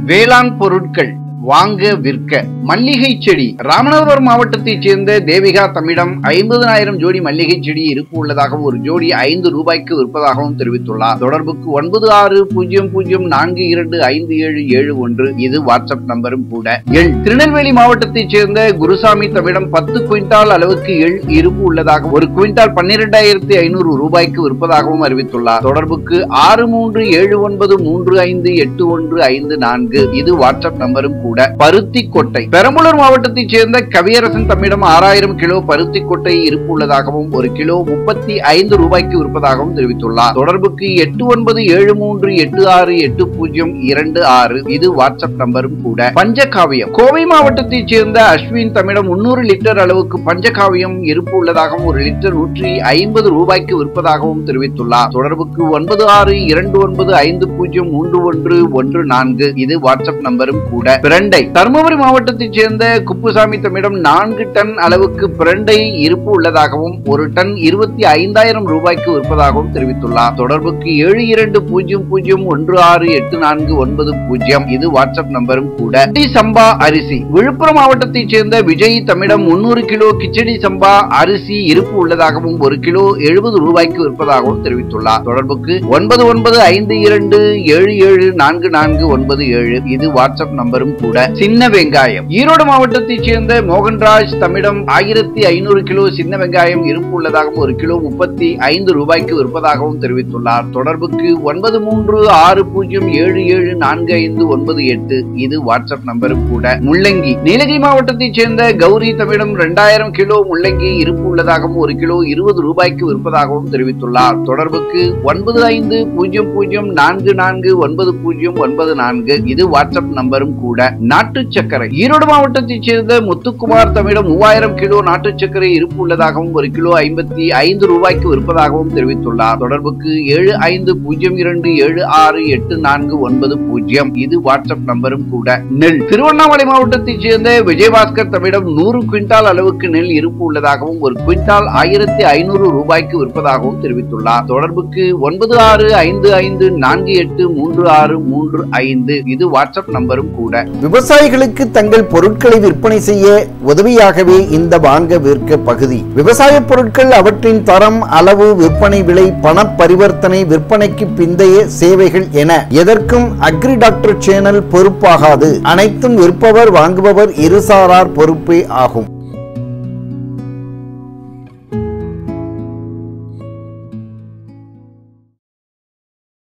வேளாண் பொருட்கள் வாங்க விற்க மல்லிகை செடி ராமநாதபுரம் மாவட்டத்தைச் சேர்ந்த தேவிகா தம்மிடம் ஐம்பதனாயிரம் ஜோடி மல்லிகை செடி இருப்பு உள்ளதாகவும் ஒரு ஜோடி ஐந்து ரூபாய்க்கு விற்பதாகவும் தெரிவித்துள்ளார் தொடர்புக்கு ஒன்பது ஆறு பூஜ்ஜியம் பூஜ்ஜியம் நான்கு இரண்டு ஐந்து ஏழு ஏழு ஒன்று இது வாட்ஸ்அப் நம்பரும் கூட எள் திருநெல்வேலி மாவட்டத்தைச் சேர்ந்த குருசாமி தம்மிடம் பத்து குவிண்டால் அளவுக்கு எள் இருப்பு உள்ளதாக ஒரு குவிண்டால் பன்னிரெண்டாயிரத்தி ஐநூறு ரூபாய்க்கு விற்பதாகவும் அறிவித்துள்ளார் தொடர்புக்கு ஆறு மூன்று ஏழு ஒன்பது மூன்று ஐந்து எட்டு ஒன்று ஐந்து நான்கு இது வாட்ஸ்அப் நம்பரும் கூட பருத்தி கொட்டை பெரம்பலூர் மாவட்டத்தைச் சேர்ந்த கவியரசன் தம்மிடம் ஆறாயிரம் கிலோ பருத்தி கொட்டை இருப்பு உள்ளதாகவும் ஒரு கிலோ முப்பத்தி ஐந்து ரூபாய்க்கு விற்பதாகவும் தெரிவித்துள்ளார் தொடர்புக்கு எட்டு ஒன்பது ஏழு மூன்று எட்டு ஆறு எட்டு பூஜ்ஜியம் இரண்டு ஆறு இது வாட்ஸ்அப் நம்பரும் கூட பஞ்சகாவியம் கோவை மாவட்டத்தைச் சேர்ந்த அஸ்வின் தம்மிடம் முன்னூறு லிட்டர் அளவுக்கு பஞ்சகாவியம் இருப்பு உள்ளதாகவும் ஒரு லிட்டர் நூற்றி ஐம்பது ரூபாய்க்கு விற்பதாகவும் தெரிவித்துள்ளார் தொடர்புக்கு ஒன்பது ஆறு இரண்டு ஒன்பது ஐந்து பூஜ்ஜியம் மூன்று ஒன்று ஒன்று நான்கு இது வாட்ஸ்அப் நம்பரும் கூட பிரண்டை தருமபுரி மாவட்டத்தைச் சேர்ந்த குப்புசாமி தம்மிடம் நான்கு டன் அளவுக்கு பிரண்டை இருப்பு உள்ளதாகவும் ஒரு டன் இருபத்தி ஐந்தாயிரம் ரூபாய்க்கு விற்பதாகவும் தெரிவித்துள்ளார் தொடர்புக்கு ஏழு இரண்டு பூஜ்ஜியம் பூஜ்ஜியம் ஒன்று ஆறு எட்டு நான்கு ஒன்பது பூஜ்ஜியம் இது வாட்ஸ்அப் நம்பரும் கூட கிச்சடி சம்பா அரிசி விழுப்புரம் மாவட்டத்தைச் சேர்ந்த விஜய் தம்மிடம் முன்னூறு கிலோ கிச்சடி சம்பா அரிசி இருப்பு உள்ளதாகவும் ஒரு கிலோ எழுபது ரூபாய்க்கு விற்பதாகவும் தெரிவித்துள்ளார் தொடர்புக்கு ஒன்பது ஒன்பது ஐந்து இரண்டு ஏழு ஏழு நான்கு நான்கு ஒன்பது ஏழு இது வாட்ஸ்அப் நம்பரும் கூட சின்ன வெங்காயம் ஈரோடு மாவட்டத்தைச் சேர்ந்த மோகன்ராஜ் தம்மிடம் ஆயிரத்தி ஐநூறு கிலோ சின்ன வெங்காயம் இருப்பு உள்ளதாகவும் ஒரு கிலோ முப்பத்தி ஐந்து ரூபாய்க்கு விற்பதாகவும் தெரிவித்துள்ளார் தொடர்புக்கு ஒன்பது மூன்று ஆறு பூஜ்ஜியம் ஏழு ஏழு நான்கு ஐந்து ஒன்பது எட்டு இது வாட்ஸ்அப் நம்பரும் கூட முள்ளங்கி நீலகிரி மாவட்டத்தைச் சேர்ந்த கௌரி தம்மிடம் இரண்டாயிரம் கிலோ முள்ளங்கி இருப்பு உள்ளதாகவும் ஒரு கிலோ இருபது ரூபாய்க்கு விற்பதாகவும் தெரிவித்துள்ளார் தொடர்புக்கு ஒன்பது ஐந்து பூஜ்ஜியம் பூஜ்ஜியம் நான்கு நான்கு ஒன்பது பூஜ்ஜியம் ஒன்பது நான்கு இது வாட்ஸ்அப் நம்பரும் கூட நாட்டு சர்க்கரை ஈரோடு மாவட்டத்தைச் சேர்ந்த முத்துக்குமார் தம்மிடம் மூவாயிரம் கிலோ நாட்டு சர்க்கரை இருப்பு உள்ளதாகவும் ஒரு கிலோ ஐம்பத்தி ஐந்து ரூபாய்க்கு விற்பதாகவும் தெரிவித்துள்ளார் தொடர்புக்கு ஏழு ஐந்து பூஜ்ஜியம் இரண்டு ஏழு ஆறு எட்டு நான்கு ஒன்பது பூஜ்ஜியம் இது வாட்ஸ்அப் நம்பரும் கூட நெல் திருவண்ணாமலை மாவட்டத்தைச் சேர்ந்த விஜயபாஸ்கர் தம்மிடம் நூறு குவிண்டால் அளவுக்கு நெல் இருப்பு உள்ளதாகவும் ஒரு குவிண்டால் ஆயிரத்தி ஐநூறு ரூபாய்க்கு விற்பதாகவும் தெரிவித்துள்ளார் தொடர்புக்கு ஒன்பது ஆறு ஐந்து ஐந்து நான்கு எட்டு மூன்று ஆறு மூன்று ஐந்து இது வாட்ஸ்அப் நம்பரும் கூட விவசாயிகளுக்கு தங்கள் பொருட்களை விற்பனை செய்ய உதவியாகவே இந்த வாங்க விற்க பகுதி விவசாய பொருட்கள் அவற்றின் தரம் அளவு விற்பனை விலை பண பரிவர்த்தனை விற்பனைக்கு பிந்தைய சேவைகள் என எதற்கும் அக்ரி டாக்டர் சேனல் பொறுப்பாகாது அனைத்தும் விற்பவர் வாங்குபவர் இருசாரார் பொறுப்பே ஆகும்